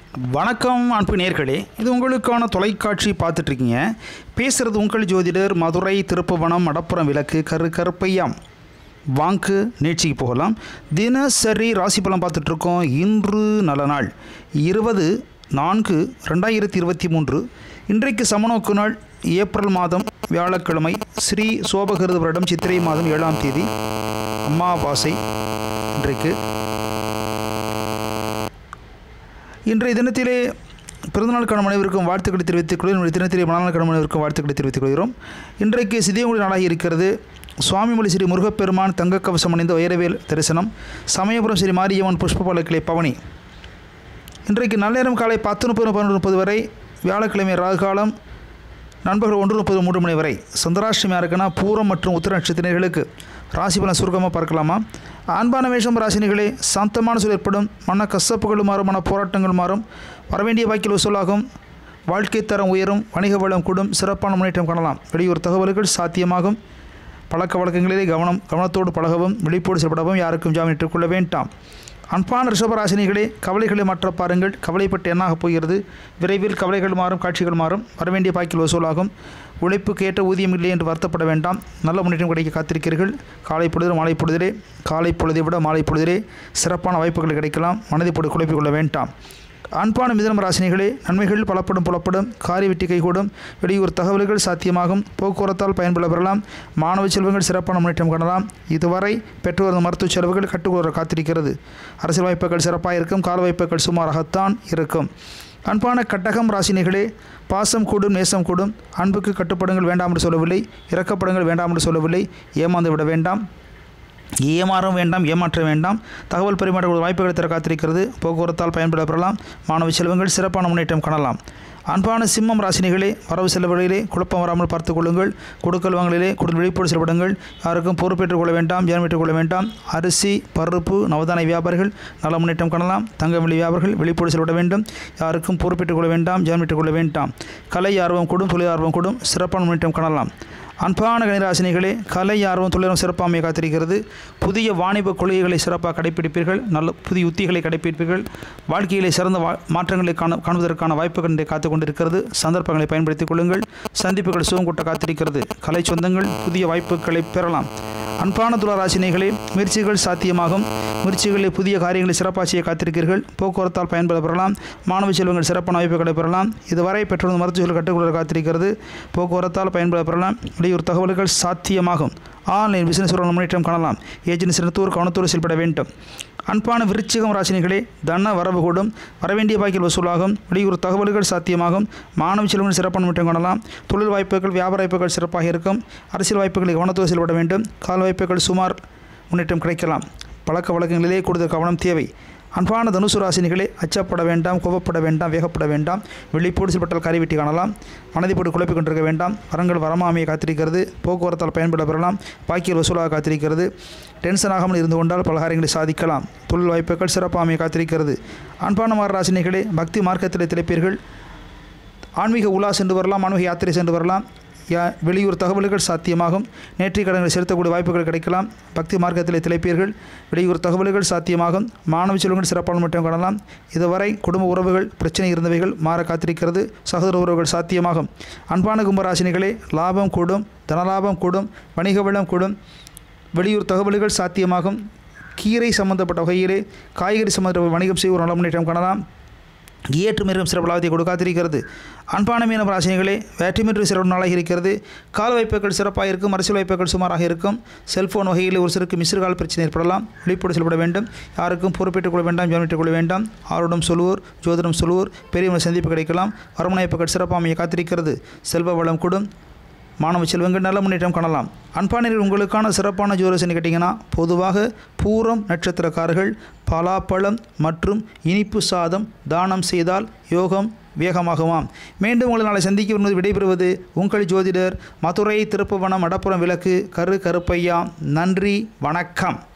வணக்கம் அன்பு நேர்களே இது உங்களுக்கான தொலைக்காட்சி பார்த்துட்ருக்கீங்க பேசுகிறது உங்கள் ஜோதிடர் மதுரை திருப்புவனம் மடப்புறம் விளக்கு கரு கருப்பையாம் வாங்கு நீட்சிக்கு போகலாம் தினசரி ராசி பலன் பார்த்துட்ருக்கோம் இன்று நல்ல நாள் இருபது நான்கு ரெண்டாயிரத்தி இருபத்தி மூன்று இன்றைக்கு சமநோக்கு நாள் ஏப்ரல் மாதம் வியாழக்கிழமை ஸ்ரீ சோபகிருத வருடம் சித்திரை மாதம் ஏழாம் தேதி அமாவாசை இன்றைக்கு இன்றைய தினத்திலே பிறந்தநாள் கணவனைவிற்கும் வாழ்த்துக்களை தெரிவித்துக் கொள்கிறோம் இன்றைய தினத்திலே மணநாள் கணவனைவிற்கும் வாழ்த்துக்களை தெரிவித்துக் கொள்கிறோம் இன்றைக்கு சிதியங்குடி நாளாக இருக்கிறது சுவாமிமொழி ஸ்ரீ முருகப்பெருமான் தங்கக்கவசம் அணிந்த வைரவேல் தரிசனம் சமயபுரம் ஸ்ரீ மாரியம்மன் புஷ்பபாலக்கிளை பவனி இன்றைக்கு நள்ளிரம் காலை பத்து முப்பது பன்னெண்டு முப்பது வரை வியாழக்கிழமை ராகு காலம் நண்பர்கள் ஒன்று முப்பது மூன்று மணி வரை சந்திராஷ்டமியாக இருக்குன்னா பூரம் மற்றும் உத்திர நட்சத்திரர்களுக்கு ராசி பலன் சுருக்கமாக பார்க்கலாமா அன்பான வேஷம் ராசினிகளே சாந்தமான சூழல் ஏற்படும் மன கசப்புகள் மாறும் மன போராட்டங்கள் மாறும் வரவேண்டிய வாக்கில் வசூலாகும் வாழ்க்கை தரம் உயரும் வணிக வளம் கூடும் சிறப்பான முன்னேற்றம் காணலாம் வெளியூர் தகவல்கள் சாத்தியமாகும் பழக்க வழக்கங்களிலே கவனம் கவனத்தோடு பழகவும் விழிப்போடு செயல்படவும் யாருக்கும் ஜாமீன் கொள்ள வேண்டாம் அன்பான ரிஷபராசினிகளே கவலைகளை மாற்ற பாருங்கள் கவலைப்பட்டு என்னாக போகிறது விரைவில் கவலைகள் மாறும் காட்சிகள் மாறும் வரவேண்டிய பாக்கில் வசூலாகும் உழைப்புக்கு ஏற்ற ஊதியம் இல்லை என்று வருத்தப்பட வேண்டாம் நல்ல முன்னேற்றம் கிடைக்க காத்திருக்கிறீர்கள் காலை பொழுது மாலை பொழுதிலே காலை பொழுதை விட மாலை பொழுதிலே சிறப்பான வாய்ப்புகள் கிடைக்கலாம் மனதை போட்டு குழப்பிக் கொள்ள வேண்டாம் அன்பான மிதனம் ராசினிகளே நன்மைகள் பலப்படும் புலப்படும் காரி வெட்டி கைகூடும் வெளியூர் தகவல்கள் சாத்தியமாகும் போக்குவரத்தால் பயன்பெற பெறலாம் மாணவ செல்வங்கள் சிறப்பான முன்னேற்றம் காணலாம் இதுவரை பெற்று வரும் மருத்துவ செலவுகள் கட்டுக்கூற காத்திருக்கிறது அரசியல் வாய்ப்புகள் சிறப்பாக இருக்கும் கால வாய்ப்புகள் சுமாராகத்தான் இருக்கும் அன்பான கட்டகம் ராசினிகளே பாசம் கூடும் நேசம் கூடும் அன்புக்கு கட்டுப்படுங்கள் வேண்டாம் என்று சொல்லவில்லை இறக்கப்படுங்கள் வேண்டாம் என்று சொல்லவில்லை ஏமாந்து விட வேண்டாம் ஏமாறும் வேண்டாம் ஏமாற்ற வேண்டாம் தகவல் பரிமாற்ற வாய்ப்புகளை தர காத்திருக்கிறது போக்குவரத்தால் பயன்பட பெறலாம் மாணவ செல்வங்கள் சிறப்பான முன்னேற்றம் காணலாம் அன்பான சிம்மம் ராசினிகளே வரவு செலவுகளிலே குழப்பம் வராமல் பார்த்து கொள்ளுங்கள் கொடுக்கல் வாங்கலிலே குடல் விழிப்போடு செயல்படுங்கள் யாருக்கும் பொறுப்பேற்றுக் கொள்ள வேண்டாம் ஜனமேற்றுக் கொள்ள வேண்டாம் அரிசி பருப்பு நவதான வியாபாரிகள் நல்ல முன்னேற்றம் காணலாம் தங்க வெள்ளி வியாபாரிகள் விழிப்போடு செயல்பட வேண்டும் யாருக்கும் பொறுப்பேற்றுக் கொள்ள வேண்டாம் ஜனமேற்றுக் கொள்ள வேண்டாம் கலை ஆர்வம் கூடும் தொழில் ஆர்வம் கூடும் சிறப்பான முன்னேற்றம் காணலாம் அன்பான கணிராசினிகளே கலை ஆர்வம் தொழிலும் சிறப்பாமையை காத்திருக்கிறது புதிய வாணிப கொள்கைகளை சிறப்பாக கடைப்பிடிப்பீர்கள் நல்ல புதிய உத்திகளை கடைப்பிடிப்பீர்கள் வாழ்க்கையிலே சிறந்த வா மாற்றங்களை காண காணுவதற்கான வாய்ப்புகள் இன்றைய காத்து கொண்டிருக்கிறது சந்தர்ப்பங்களை பயன்படுத்திக் கொள்ளுங்கள் சந்திப்புகள் சுகம் கூட்ட காத்திருக்கிறது கலை சொந்தங்கள் புதிய வாய்ப்புகளை பெறலாம் அன்பான துளராசினிகளே முயற்சிகள் சாத்தியமாகும் முயற்சிகளில் புதிய காரியங்களை சிறப்பாக செய்ய காத்திருக்கிறீர்கள் போக்குவரத்தால் பயன்பட பெறலாம் மாணவ செல்வங்கள் சிறப்பான வாய்ப்புகளை பெறலாம் இதுவரை பெற்றோர் மருத்துவர்கள் கட்டுக்கொள்ள காத்திருக்கிறது போக்குவரத்தால் பயன்பட பெறலாம் வெளியூர் தகவல்கள் சாத்தியமாகும் ஆன்லைன் பிசினஸ் முன்னேற்றம் காணலாம் ஏஜென்சி நிறுத்தூர் கவனத்தோடு செயல்பட வேண்டும் அன்பான விருச்சிகம் ராசினிகளே தன வரவு கூடும் வரவேண்டிய பாக்கில் வசூலாகும் வெளியூர் தகவல்கள் சாத்தியமாகும் மாணவ செல்வங்கள் சிறப்பான முன்னேற்றம் காணலாம் தொழில் வாய்ப்புகள் வியாபார வாய்ப்புகள் சிறப்பாக இருக்கும் அரசியல் வாய்ப்புகளை கவனத்தோடு செயல்பட வேண்டும் கால் வாய்ப்புகள் சுமார் முன்னேற்றம் கிடைக்கலாம் பழக்க வழக்கங்களிலே கூடுதல் கவனம் தேவை அன்பான தனுசு ராசினிகளே அச்சப்பட வேண்டாம் கோபப்பட வேண்டாம் வேகப்பட வேண்டாம் வெளிப்போடு செயல்பட்டால் கறிவெட்டி காணலாம் மனதை போட்டு குழப்பிக் கொண்டிருக்க வேண்டாம் வரங்கள் வரமாமையை காத்திருக்கிறது போக்குவரத்தால் பயன்பட பெறலாம் பாக்கியல் வசூலாக காத்திருக்கிறது டென்ஷன் ஆகாமல் இருந்து கொண்டால் பல காரியங்களை சாதிக்கலாம் தொழில் வாய்ப்புகள் சிறப்பாமையை காத்திருக்கிறது அன்பான மார ராசினிகளே பக்தி மார்க்கத்தில் திளைப்பீர்கள் ஆன்மீக உலா சென்று வரலாம் ஆன்மீக யாத்திரை சென்று வரலாம் யா வெளியூர் தகவல்கள் சாத்தியமாகும் நேற்றைய கடன்களை செலுத்தக்கூடிய வாய்ப்புகள் கிடைக்கலாம் பக்தி மார்க்கத்தில் திளைப்பீர்கள் வெளியூர் தகவல்கள் சாத்தியமாகும் மாணவ செல்வங்கள் சிறப்பான மட்டும் காணலாம் இதுவரை குடும்ப உறவுகள் பிரச்சனை இருந்தவைகள் மாற காத்திருக்கிறது சகோதர உறவுகள் சாத்தியமாகும் அன்பான கும்பராசினிகளே லாபம் கூடும் தனலாபம் கூடும் வணிக வளம் கூடும் வெளியூர் தகவல்கள் சாத்தியமாகும் கீரை சம்பந்தப்பட்ட வகையிலே காய்கறி சம்பந்தப்பட்ட வணிகம் செய்ய ஒரு நல்ல முன்னேற்றம் காணலாம் ஏற்றுமீறும் சிறப்பு லாபத்தை கொடுக்காதிருக்கிறது அன்பான மீன ராசினிகளே வேற்றுமீறு சிறப்பு நாளாக இருக்கிறது கால வாய்ப்புகள் சிறப்பாக இருக்கும் அரசியல் வாய்ப்புகள் சுமாராக இருக்கும் செல்போன் வகையில் ஒரு சிலருக்கு மிஸ்ரு கால் பிரச்சனை ஏற்படலாம் வெளிப்படு செயல்பட வேண்டும் யாருக்கும் பொறுப்பேற்றுக் கொள்ள வேண்டாம் ஜாமீட்டுக் கொள்ள வேண்டாம் ஆரோடும் சொல்லுவோர் ஜோதிடம் சொல்லுவோர் பெரியவங்க சந்திப்பு கிடைக்கலாம் வருமானப்புகள் சிறப்பாமையை காத்திருக்கிறது செல்வ வளம் கூடும் மாணவ செல்வங்கள் நல்ல முன்னேற்றம் காணலாம் அன்பானியர்கள் உங்களுக்கான சிறப்பான ஜோரசனி கேட்டிங்கன்னா பொதுவாக பூரம் நட்சத்திரக்காரர்கள் பலாப்பழம் மற்றும் இனிப்பு சாதம் தானம் செய்தால் யோகம் வேகமாகுமாம் மீண்டும் உங்களை நாளை சந்திக்க வருவது விடைபெறுவது உங்கள் ஜோதிடர் மதுரை திருப்புவனம் மடப்புறம் விளக்கு கரு கருப்பையா நன்றி வணக்கம்